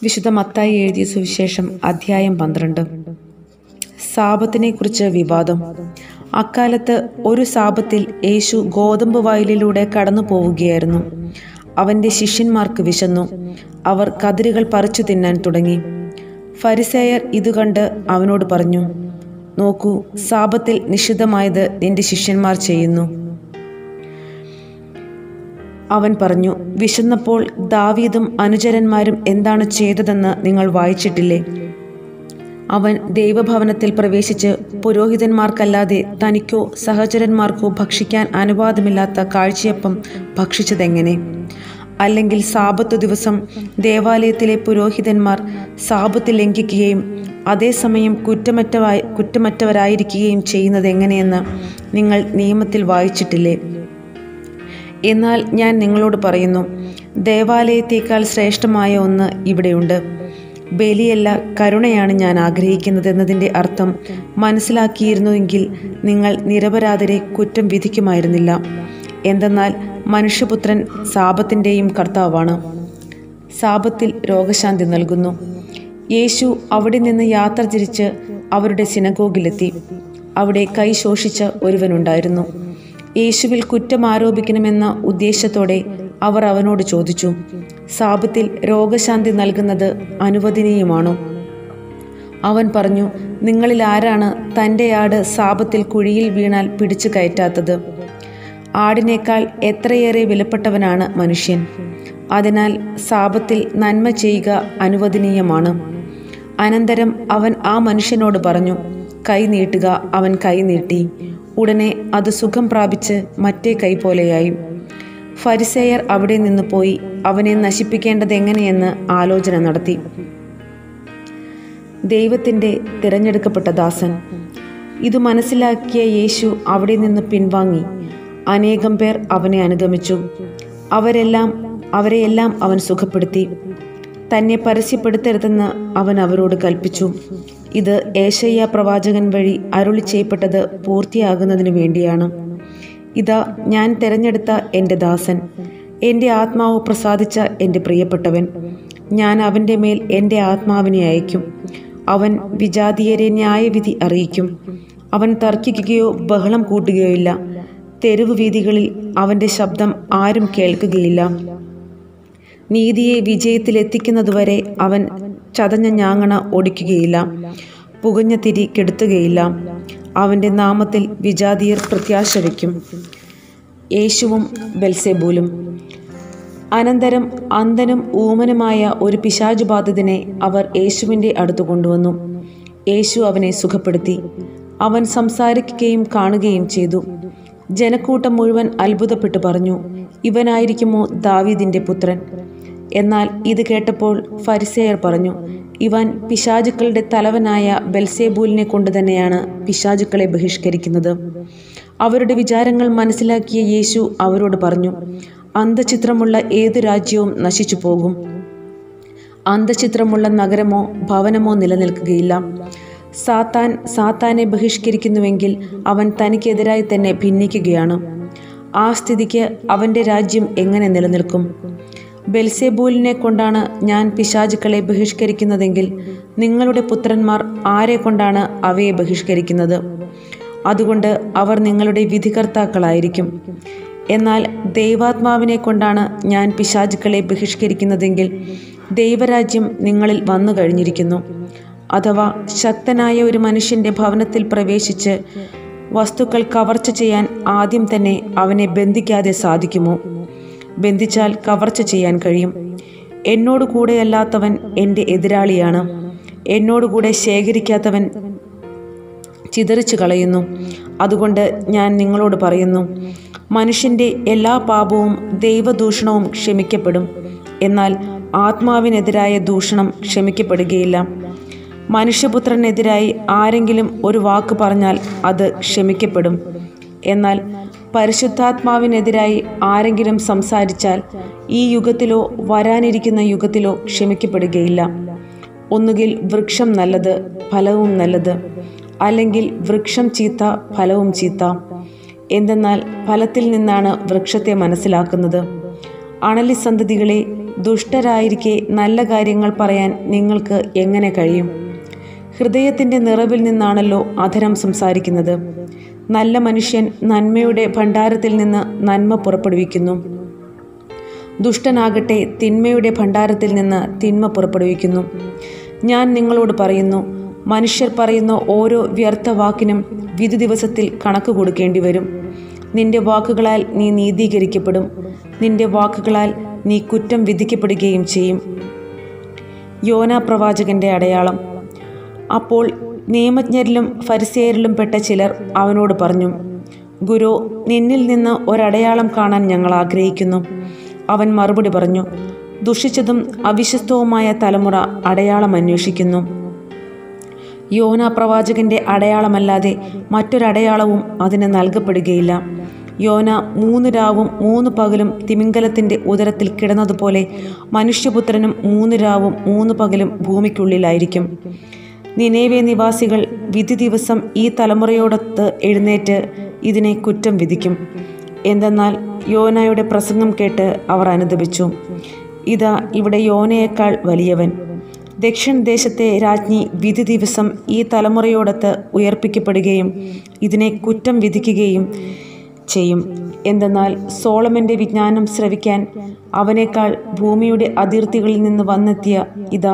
വിശുദ്ധ മത്തായി എഴുതിയ സുവിശേഷം അധ്യായം പന്ത്രണ്ട് സാപത്തിനെക്കുറിച്ച് വിവാദം അക്കാലത്ത് ഒരു സാപത്തിൽ യേശു ഗോതമ്പ് വയലിലൂടെ കടന്നു പോവുകയായിരുന്നു അവന്റെ ശിഷ്യന്മാർക്ക് വിശന്നു അവർ കതിരുകൾ പറിച്ചു തിന്നാൻ തുടങ്ങി ഫരിസേയർ ഇതുകണ്ട് അവനോട് പറഞ്ഞു നോക്കൂ സാപത്തിൽ നിഷിദ്ധമായത് നിന്റെ ശിഷ്യന്മാർ ചെയ്യുന്നു അവൻ പറഞ്ഞു വിശന്നപ്പോൾ ദാവീദും അനുചരന്മാരും എന്താണ് ചെയ്തതെന്ന് നിങ്ങൾ വായിച്ചിട്ടില്ലേ അവൻ ദൈവഭവനത്തിൽ പ്രവേശിച്ച് പുരോഹിതന്മാർക്കല്ലാതെ തനിക്കോ സഹചരന്മാർക്കോ ഭക്ഷിക്കാൻ അനുവാദമില്ലാത്ത കാഴ്ചയപ്പം ഭക്ഷിച്ചതെങ്ങനെ അല്ലെങ്കിൽ സാപത്തു ദിവസം ദേവാലയത്തിലെ പുരോഹിതന്മാർ സാപത്ത് ലംഘിക്കുകയും അതേസമയം കുറ്റമറ്റവായി കുറ്റമറ്റവരായിരിക്കുകയും ചെയ്യുന്നത് എങ്ങനെയെന്ന് നിങ്ങൾ നിയമത്തിൽ വായിച്ചിട്ടില്ലേ എന്നാൽ ഞാൻ നിങ്ങളോട് പറയുന്നു ദേവാലയത്തേക്കാൾ ശ്രേഷ്ഠമായ ഒന്ന് ഇവിടെയുണ്ട് ബലിയല്ല കരുണയാണ് ഞാൻ ആഗ്രഹിക്കുന്നത് എന്നതിൻ്റെ അർത്ഥം മനസ്സിലാക്കിയിരുന്നുവെങ്കിൽ നിങ്ങൾ നിരപരാധരെ കുറ്റം വിധിക്കുമായിരുന്നില്ല എന്തെന്നാൽ മനുഷ്യപുത്രൻ സാപത്തിൻ്റെയും കർത്താവാണ് സാപത്തിൽ രോഗശാന്തി നൽകുന്നു യേശു അവിടെ നിന്ന് യാത്ര തിരിച്ച് അവരുടെ സിനഗോഗിലെത്തി അവിടെ കൈ ശോഷിച്ച ഒരുവനുണ്ടായിരുന്നു യേശുവിൽ കുറ്റം ആരോപിക്കണമെന്ന ഉദ്ദേശത്തോടെ അവർ അവനോട് ചോദിച്ചു സാപത്തിൽ രോഗശാന്തി നൽകുന്നത് അനുവദനീയമാണോ അവൻ പറഞ്ഞു നിങ്ങളിൽ ആരാണ് തൻ്റെ ആട് സാപത്തിൽ കുഴിയിൽ വീണാൽ പിടിച്ചു കയറ്റാത്തത് ആടിനേക്കാൾ എത്രയേറെ വിലപ്പെട്ടവനാണ് മനുഷ്യൻ അതിനാൽ സാപത്തിൽ നന്മ ചെയ്യുക അനുവദനീയമാണ് അനന്തരം അവൻ ആ മനുഷ്യനോട് പറഞ്ഞു കൈ നീട്ടുക അവൻ കൈ നീട്ടി ഉടനെ അത് സുഖം പ്രാപിച്ച് മറ്റേ കൈ പോലെയായി ഫരിസേയർ അവിടെ നിന്ന് പോയി അവനെ നശിപ്പിക്കേണ്ടത് എങ്ങനെയെന്ന് ആലോചന നടത്തി ദൈവത്തിൻ്റെ തിരഞ്ഞെടുക്കപ്പെട്ട ദാസൻ ഇത് മനസ്സിലാക്കിയ യേശു അവിടെ നിന്ന് പിൻവാങ്ങി അനേകം പേർ അവനെ അനുഗമിച്ചു അവരെല്ലാം അവരെയെല്ലാം അവൻ സുഖപ്പെടുത്തി തന്നെ പരസ്യപ്പെടുത്തരുതെന്ന് അവൻ അവരോട് കൽപ്പിച്ചു ഇത് ഏഷയ്യ പ്രവാചകൻ വഴി അരുളി ചെയ്യപ്പെട്ടത് പൂർത്തിയാകുന്നതിന് വേണ്ടിയാണ് ഇതാ ഞാൻ തിരഞ്ഞെടുത്ത എൻ്റെ ദാസൻ എൻ്റെ ആത്മാവ് പ്രസാദിച്ച എൻ്റെ പ്രിയപ്പെട്ടവൻ ഞാൻ അവൻ്റെ മേൽ എൻ്റെ ആത്മാവിനെ അയക്കും അവൻ വിജാതീയരെ ന്യായവിധി അറിയിക്കും അവൻ തർക്കിക്കുകയോ ബഹളം കൂട്ടുകയോ ഇല്ല തെരുവ് വീതികളിൽ അവൻ്റെ ശബ്ദം ആരും കേൾക്കുകയില്ല നീതിയെ വിജയത്തിലെത്തിക്കുന്നതുവരെ അവൻ ചതഞ്ഞ ഞാങ്ങണ ഒടിക്കുകയില്ല പുകഞ്ഞ തിരി കെടുത്തുകയില്ല അവൻ്റെ നാമത്തിൽ വിജാതീയർ പ്രത്യാശ വയ്ക്കും യേശുവും ബെൽസെബൂലും അനന്തരം അന്ധനും ഊമനുമായ ഒരു പിശാചു ബാധിതനെ അവർ യേശുവിൻ്റെ അടുത്ത് കൊണ്ടുവന്നു യേശു അവനെ സുഖപ്പെടുത്തി അവൻ സംസാരിക്കുകയും കാണുകയും ചെയ്തു ജനക്കൂട്ടം മുഴുവൻ അത്ഭുതപ്പെട്ടു പറഞ്ഞു ഇവനായിരിക്കുമോ ദാവീദിന്റെ പുത്രൻ എന്നാൽ ഇത് കേട്ടപ്പോൾ ഫരിസേയർ പറഞ്ഞു ഇവൻ പിശാചുക്കളുടെ തലവനായ ബെൽസേബൂലിനെ കൊണ്ട് തന്നെയാണ് പിശാചുക്കളെ ബഹിഷ്കരിക്കുന്നത് അവരുടെ വിചാരങ്ങൾ മനസ്സിലാക്കിയ യേശു അവരോട് പറഞ്ഞു അന്ധചിത്രമുള്ള ഏതു രാജ്യവും നശിച്ചു പോകും അന്ധചിത്രമുള്ള നഗരമോ ഭവനമോ നിലനിൽക്കുകയില്ല സാത്താൻ സാത്താനെ ബഹിഷ്കരിക്കുന്നുവെങ്കിൽ അവൻ തനിക്കെതിരായി തന്നെ ഭിന്നിക്കുകയാണ് ആ സ്ഥിതിക്ക് അവൻ്റെ രാജ്യം എങ്ങനെ നിലനിൽക്കും ബെൽസെബൂലിനെ കൊണ്ടാണ് ഞാൻ പിശാചുക്കളെ ബഹിഷ്കരിക്കുന്നതെങ്കിൽ നിങ്ങളുടെ പുത്രന്മാർ ആരെ കൊണ്ടാണ് അവയെ ബഹിഷ്കരിക്കുന്നത് അതുകൊണ്ട് അവർ നിങ്ങളുടെ വിധികർത്താക്കളായിരിക്കും എന്നാൽ ദൈവാത്മാവിനെ കൊണ്ടാണ് ഞാൻ പിശാചുക്കളെ ബഹിഷ്കരിക്കുന്നതെങ്കിൽ ദൈവരാജ്യം നിങ്ങളിൽ വന്നു കഴിഞ്ഞിരിക്കുന്നു അഥവാ ശക്തനായ ഒരു മനുഷ്യന്റെ ഭവനത്തിൽ പ്രവേശിച്ച് വസ്തുക്കൾ കവർച്ച ചെയ്യാൻ ആദ്യം തന്നെ അവനെ ബന്ധിക്കാതെ സാധിക്കുമോ ബന്ധിച്ചാൽ കവർച്ച ചെയ്യാൻ കഴിയും എന്നോട് കൂടെയല്ലാത്തവൻ എൻ്റെ എതിരാളിയാണ് എന്നോട് കൂടെ ശേഖരിക്കാത്തവൻ ചിതറിച്ചു കളയുന്നു അതുകൊണ്ട് ഞാൻ നിങ്ങളോട് പറയുന്നു മനുഷ്യൻ്റെ എല്ലാ പാപവും ദൈവദൂഷണവും ക്ഷമിക്കപ്പെടും എന്നാൽ ആത്മാവിനെതിരായ ദൂഷണം ക്ഷമിക്കപ്പെടുകയില്ല മനുഷ്യപുത്രനെതിരായി ആരെങ്കിലും ഒരു വാക്ക് പറഞ്ഞാൽ അത് ക്ഷമിക്കപ്പെടും എന്നാൽ പരിശുദ്ധാത്മാവിനെതിരായി ആരെങ്കിലും സംസാരിച്ചാൽ ഈ യുഗത്തിലോ വരാനിരിക്കുന്ന യുഗത്തിലോ ക്ഷമിക്കപ്പെടുകയില്ല ഒന്നുകിൽ വൃക്ഷം നല്ലത് ഫലവും നല്ലത് അല്ലെങ്കിൽ വൃക്ഷം ചീത്ത ഫലവും ചീത്ത എന്തെന്നാൽ ഫലത്തിൽ നിന്നാണ് വൃക്ഷത്തെ മനസ്സിലാക്കുന്നത് അണലി സന്തതികളെ ദുഷ്ടരായിരിക്കെ നല്ല കാര്യങ്ങൾ പറയാൻ നിങ്ങൾക്ക് എങ്ങനെ കഴിയും ഹൃദയത്തിൻ്റെ നിറവിൽ നിന്നാണല്ലോ അധരം സംസാരിക്കുന്നത് നല്ല മനുഷ്യൻ നന്മയുടെ ഭണ്ഡാരത്തിൽ നിന്ന് നന്മ പുറപ്പെടുവിക്കുന്നു ദുഷ്ടനാകട്ടെ തിന്മയുടെ ഭണ്ഡാരത്തിൽ നിന്ന് തിന്മ പുറപ്പെടുവിക്കുന്നു ഞാൻ നിങ്ങളോട് പറയുന്നു മനുഷ്യർ പറയുന്ന ഓരോ വ്യർത്ഥ വാക്കിനും വിധി ദിവസത്തിൽ കണക്ക് കൊടുക്കേണ്ടി വരും നിന്റെ വാക്കുകളാൽ നീ നീതീകരിക്കപ്പെടും നിന്റെ വാക്കുകളാൽ നീ കുറ്റം വിധിക്കപ്പെടുകയും ചെയ്യും യോന പ്രവാചകന്റെ അടയാളം അപ്പോൾ നിയമജ്ഞരിലും ഫരിസേയരിലും പെട്ട ചിലർ അവനോട് പറഞ്ഞു ഗുരു നിന്നിൽ നിന്ന് ഒരടയാളം കാണാൻ ഞങ്ങൾ ആഗ്രഹിക്കുന്നു അവൻ മറുപടി പറഞ്ഞു ദുഷിച്ചതും അവിശ്വസ്തവുമായ തലമുറ അടയാളം അന്വേഷിക്കുന്നു യോന പ്രവാചകന്റെ അടയാളമല്ലാതെ മറ്റൊരടയാളവും അതിന് നൽകപ്പെടുകയില്ല യോന മൂന്ന് രാവും മൂന്ന് പകലും തിമിംഗലത്തിന്റെ ഉദരത്തിൽ കിടന്നതുപോലെ മനുഷ്യപുത്രനും മൂന്ന് രാവും മൂന്ന് പകലും ഭൂമിക്കുള്ളിലായിരിക്കും നിനേവെ നിവാസികൾ വിധി ദിവസം ഈ തലമുറയോടൊത്ത് എഴുന്നേറ്റ് ഇതിനെ കുറ്റം വിധിക്കും എന്തെന്നാൽ യോനയുടെ പ്രസംഗം കേട്ട് അവർ അനുദപിച്ചു ഇതാ ഇവിടെ യോനയേക്കാൾ വലിയവൻ ദക്ഷിണ ദേശത്തെ രാജ്ഞി വിധി ദിവസം ഈ തലമുറയോടൊത്ത് ഉയർപ്പിക്കപ്പെടുകയും ഇതിനെ കുറ്റം വിധിക്കുകയും ചെയ്യും എന്തെന്നാൽ സോളമന്റെ വിജ്ഞാനം ശ്രവിക്കാൻ അവനേക്കാൾ ഭൂമിയുടെ അതിർത്തികളിൽ നിന്ന് വന്നെത്തിയ ഇതാ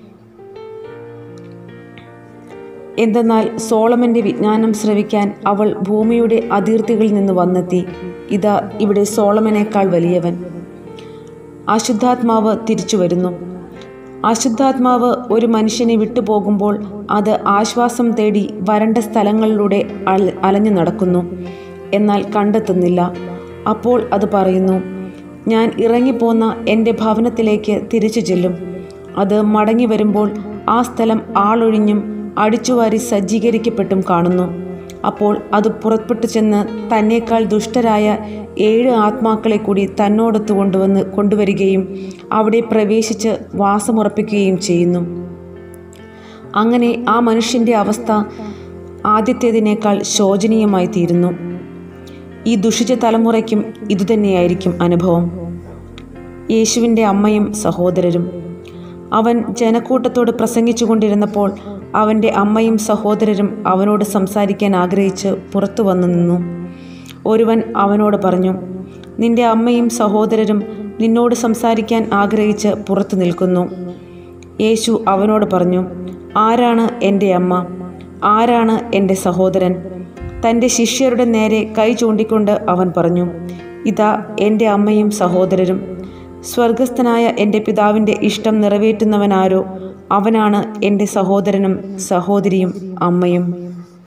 എന്തെന്നാൽ സോളമന്റെ വിജ്ഞാനം ശ്രവിക്കാൻ അവൾ ഭൂമിയുടെ അതിർത്തികളിൽ നിന്ന് വന്നെത്തി ഇതാ ഇവിടെ സോളമനേക്കാൾ വലിയവൻ അശുദ്ധാത്മാവ് തിരിച്ചു വരുന്നു അശുദ്ധാത്മാവ് ഒരു മനുഷ്യനെ വിട്ടുപോകുമ്പോൾ അത് ആശ്വാസം തേടി വരണ്ട സ്ഥലങ്ങളിലൂടെ അല- അലഞ്ഞു നടക്കുന്നു എന്നാൽ കണ്ടെത്തുന്നില്ല അപ്പോൾ അത് പറയുന്നു ഞാൻ ഇറങ്ങിപ്പോന്ന എൻ്റെ ഭവനത്തിലേക്ക് തിരിച്ചു ചെല്ലും അത് മടങ്ങി വരുമ്പോൾ ആ സ്ഥലം ആളൊഴിഞ്ഞും അടിച്ചുവാരി സജ്ജീകരിക്കപ്പെട്ടും കാണുന്നു അപ്പോൾ അത് പുറപ്പെട്ടു ചെന്ന് തന്നേക്കാൾ ദുഷ്ടരായ ഏഴ് ആത്മാക്കളെ കൂടി തന്നോടൊത്ത് കൊണ്ടുവന്ന് കൊണ്ടുവരികയും അവിടെ പ്രവേശിച്ച് വാസമുറപ്പിക്കുകയും ചെയ്യുന്നു അങ്ങനെ ആ മനുഷ്യൻ്റെ അവസ്ഥ ആദ്യത്തേതിനേക്കാൾ ശോചനീയമായി തീരുന്നു ഈ ദുഷിച്ച തലമുറയ്ക്കും ഇതുതന്നെയായിരിക്കും അനുഭവം യേശുവിൻ്റെ അമ്മയും സഹോദരരും അവൻ ജനക്കൂട്ടത്തോട് പ്രസംഗിച്ചു കൊണ്ടിരുന്നപ്പോൾ അവൻ്റെ അമ്മയും സഹോദരരും അവനോട് സംസാരിക്കാൻ ആഗ്രഹിച്ച് പുറത്തു വന്നു നിന്നു ഒരുവൻ അവനോട് പറഞ്ഞു നിന്റെ അമ്മയും സഹോദരരും നിന്നോട് സംസാരിക്കാൻ ആഗ്രഹിച്ച് പുറത്തു നിൽക്കുന്നു യേശു അവനോട് പറഞ്ഞു ആരാണ് എൻ്റെ അമ്മ ആരാണ് എൻ്റെ സഹോദരൻ തൻ്റെ ശിഷ്യരുടെ നേരെ കൈ ചൂണ്ടിക്കൊണ്ട് അവൻ പറഞ്ഞു ഇതാ എൻ്റെ അമ്മയും സഹോദരരും സ്വർഗസ്ഥനായ എൻ്റെ പിതാവിൻ്റെ ഇഷ്ടം നിറവേറ്റുന്നവനാരോ അവനാണ് എൻ്റെ സഹോദരനും സഹോദരിയും അമ്മയും